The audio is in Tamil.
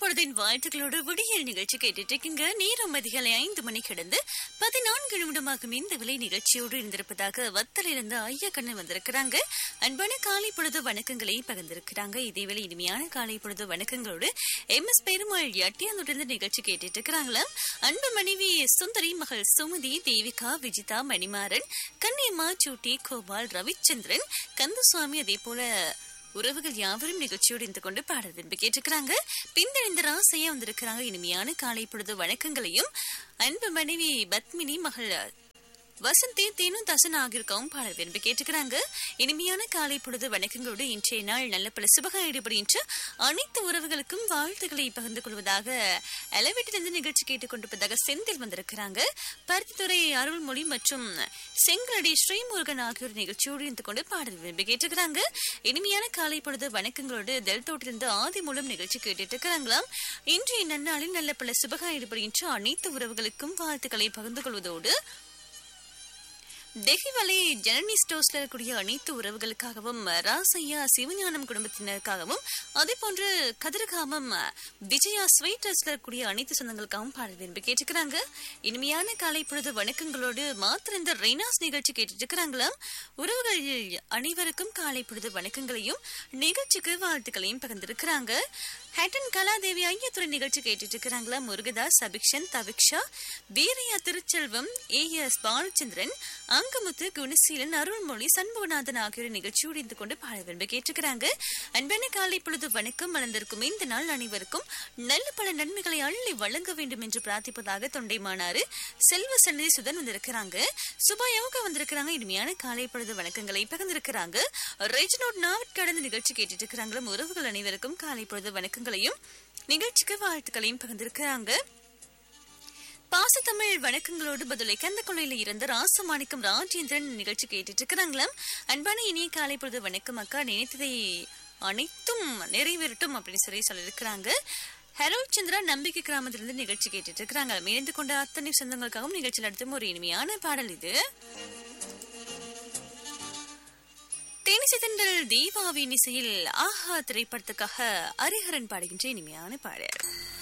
பொழுதின் வாழ்த்துக்களோடு விடியல் நிகழ்ச்சி கேட்டுட்டு இருக்கீங்க நேரம் அதிகாலை ஐந்து மணி கிடந்து பதினான்கு நிமிடமாகும் இந்த விலை நிகழ்ச்சியோடு இருந்திருப்பதாக வத்தலிருந்து ஐயா கண்ணன் வந்திருக்கிறாங்க அன்பான காலை பொழுது வணக்கங்களை பகிர்ந்திருக்கிறாங்க இதேவேளை இனிமையான காலை பொழுது வணக்கங்களோடு எம் எஸ் பெருமாள் எட்டியாந்துடன் நிகழ்ச்சி கேட்டுட்டு இருக்கிறாங்களாம் அன்பு மனைவி சுந்தரி மகள் சுமதி தேவிகா விஜிதா மணிமாறன் கன்னியம்மா சூட்டி கோபால் ரவிச்சந்திரன் கந்தசுவாமி அதே போல உறவுகள் யாவரும் நிகழ்ச்சியோடு இருந்து கொண்டு பாடல் விரும்பி கேட்டிருக்கிறாங்க பின்தணிந்த ராசையா வந்திருக்கிறாங்க இனிமையான காலை பொழுது வணக்கங்களையும் அன்பு மனைவி பத்மினி மகள் வசந்தி தேனும் தசன் ஆகியிருக்கவும் பாடல் விரும்பி கேட்டுக்கிறாங்க இனிமையான காலை பொழுது வணக்கங்களோடு இன்றைய நாள் நல்ல பல சுபக ஈடுபடுகின்ற அனைத்து உறவுகளுக்கும் வாழ்த்துக்களை பகிர்ந்து கொள்வதாக எலவேட்டிலிருந்து நிகழ்ச்சி கேட்டுக்கொண்டிருப்பதாக செந்தில் வந்திருக்கிறாங்க பருத்தித்துறை அருள்மொழி மற்றும் செங்கலடி ஸ்ரீமுருகன் ஆகியோர் நிகழ்ச்சியோடு இருந்து கொண்டு பாடல் விரும்பி கேட்டுக்கிறாங்க இனிமையான காலை பொழுது வணக்கங்களோடு தெல்தோட்டிலிருந்து ஆதி மூலம் நிகழ்ச்சி கேட்டுட்டு இருக்கிறாங்களாம் இன்றைய நன்னாளில் நல்ல பல சுபக ஈடுபடுகின்ற அனைத்து உறவுகளுக்கும் வாழ்த்துக்களை பகிர்ந்து கொள்வதோடு தெஹிவலை ஜனனி ஸ்டோர்ஸ்ல இருக்கக்கூடிய அனைத்து உறவுகளுக்காகவும் ராசையா சிவஞானம் குடும்பத்தினருக்காகவும் அதே போன்று கதிர்காமம் விஜயா ஸ்வீட்டர்ஸ்ல இருக்கக்கூடிய அனைத்து சொந்தங்களுக்காகவும் பாடல் விரும்பி கேட்டுக்கிறாங்க இனிமையான காலை பொழுது வணக்கங்களோடு மாத்திர இந்த ரெய்னாஸ் நிகழ்ச்சி கேட்டுட்டு இருக்கிறாங்களாம் உறவுகள் அனைவருக்கும் காலை பொழுது வணக்கங்களையும் நிகழ்ச்சிக்கு வாழ்த்துக்களையும் பகிர்ந்திருக்கிறாங்க ஹேட்டன் கலாதேவி ஐயத்துறை நிகழ்ச்சி கேட்டுட்டு இருக்கிறாங்களா முருகதாஸ் அபிக்ஷன் தவிக்ஷா வீரையா திருச்செல்வம் ஏ எஸ் பாலச்சந்திரன் அங்கமுத்து குணசீலன் அருள்மொழி சண்முகநாதன் ஆகியோர் நிகழ்ச்சியோடு இருந்து கொண்டு பாட விரும்பி கேட்டுக்கிறாங்க அன்பான காலை பொழுது வணக்கம் வளர்ந்திருக்கும் இந்த நாள் அனைவருக்கும் நல்ல பல நன்மைகளை அள்ளி வழங்க வேண்டும் என்று பிரார்த்திப்பதாக தொண்டைமானாரு செல்வ சன்னதி சுதன் வந்திருக்கிறாங்க சுபாயாவுக்கு வந்திருக்கிறாங்க இனிமையான காலை பொழுது வணக்கங்களை பகிர்ந்திருக்கிறாங்க ரெஜினோட் நாவட் கடந்த நிகழ்ச்சி கேட்டுட்டு இருக்கிறாங்களா உறவுகள் அனைவருக்கும் காலை பொழுது வணக்கங்களையும் நிகழ்ச்சிக்கு வாழ்த்துக்களையும் பகிர்ந்திருக்கிறாங்க பாசத்தமிழ் வணக்கங்களோடு பதிலை கந்த கொள்ளையில இருந்து ராசமாணிக்கம் ராஜேந்திரன் நிகழ்ச்சி கேட்டுட்டு இருக்கிறாங்களாம் அன்பான இனிய காலை பொழுது வணக்கம் அக்கா நினைத்ததை அனைத்தும் நிறைவேறட்டும் அப்படின்னு சொல்லி சொல்லியிருக்கிறாங்க ஹெரோல் சந்திரா நம்பிக்கை கிராமத்திலிருந்து நிகழ்ச்சி கேட்டுட்டு இருக்கிறாங்க இணைந்து கொண்ட அத்தனை சொந்தங்களுக்காகவும் நிகழ்ச்சியில் அடுத்தும் ஒரு இனிமையான பாடல் இது தேனிசைத்தண்டல் தீபாவின் இசையில் ஆஹா திரைப்படத்துக்காக ஹரிஹரன் பாடுகின்ற இனிமையான பாடல்